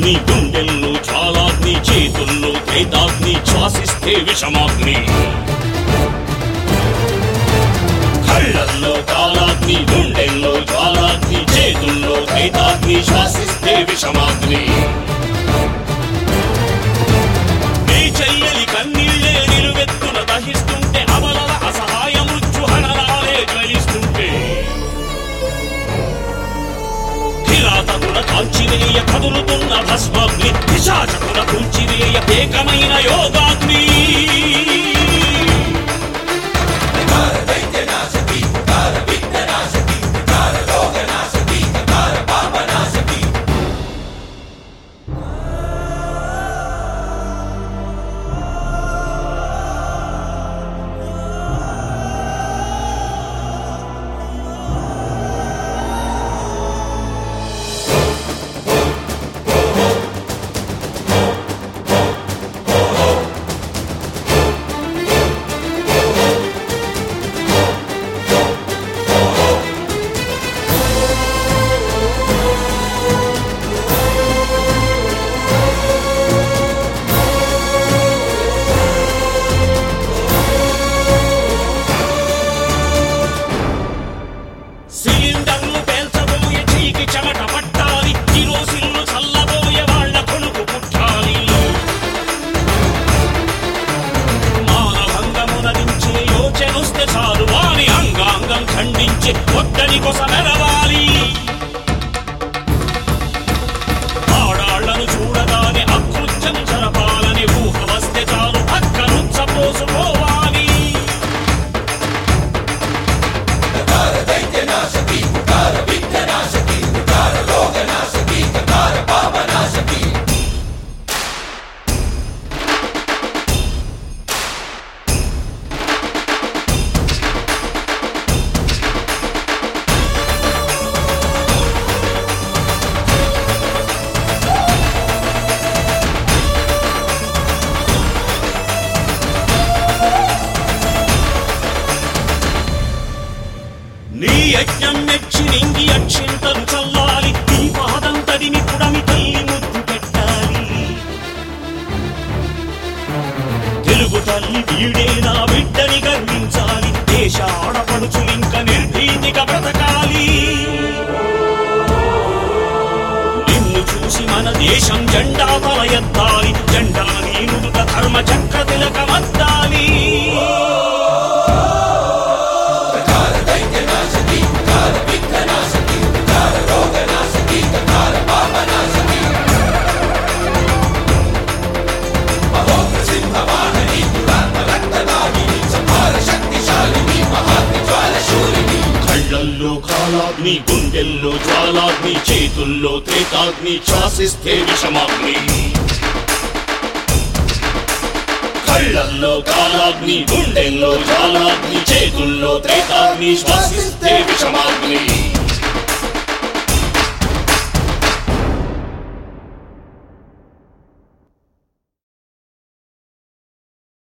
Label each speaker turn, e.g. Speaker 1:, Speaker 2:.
Speaker 1: కాలాగ్ని గుండెల్లో జ్వాలాగ్ని చేతుల్లో త్రేతాగ్ని శ్వాసిస్తే విషమాగ్ని కళ్ళల్లో కాలాగ్ని గుండెల్లో జ్వాలాగ్ని చేతుల్లో త్రేతాగ్ని శ్వాసిస్తే విషమాగ్ని నీ చెయ్యలి కన్నీళ్ళే నిలువెత్తున దహిస్తుంటే అమలల అసహాయ మృత్యుహనరాలే జ్వలిస్తుంటే కిరాతకుల కాల్చివేయ కదులుతున్న భస్మాగ్ని పిశాచకుల కూల్చివేయ ఏకమైన యోగాగ్ని సిలిండర్లు పేల్చబోయే చీకి చెమట పట్టాలి కిరోసిన్లు చల్లబోయే వాళ్ళ కొనుకు పుట్టాలి మానభంగమునరించే యోచనొస్తే చాలు వాని అంగాంగం ఖండించే ఒక్కని కొసమెరవాలి ఆడాళ్లను చూడగానే అకృత్యం జరపాలని ఊహ వస్తే చాలు అక్కనుచ్చ పోసుకోవాలి నీ యజ్ఞం మెచ్చి నింగి అక్షింతలు చల్లాలి నీ పాదం తడిని పుడమి తల్లి ముద్దు పెట్టాలి తెలుగు తల్లి వీడే నా బిడ్డని గర్వించాలి దేశ ఆడపడుచులింక నిర్భీతిగా బ్రతకాలి నిన్ను చూసి మన దేశం జెండా తల ఎత్తాలి జెండా నీ నుదుట ధర్మ చక్ర తిలకమద్దాలి కళ్ళల్లో కాలాగ్ని గుండెల్లో జ్వాలాగ్ని చేతుల్లో త్రేతాగ్ని శ్వాసిస్తే విషమాగ్ని కళ్ళల్లో కాలాగ్ని గుండెల్లో జ్వాలాగ్ని చేతుల్లో త్రేతాగ్ని శ్వాసిస్తే విషమాగ్ని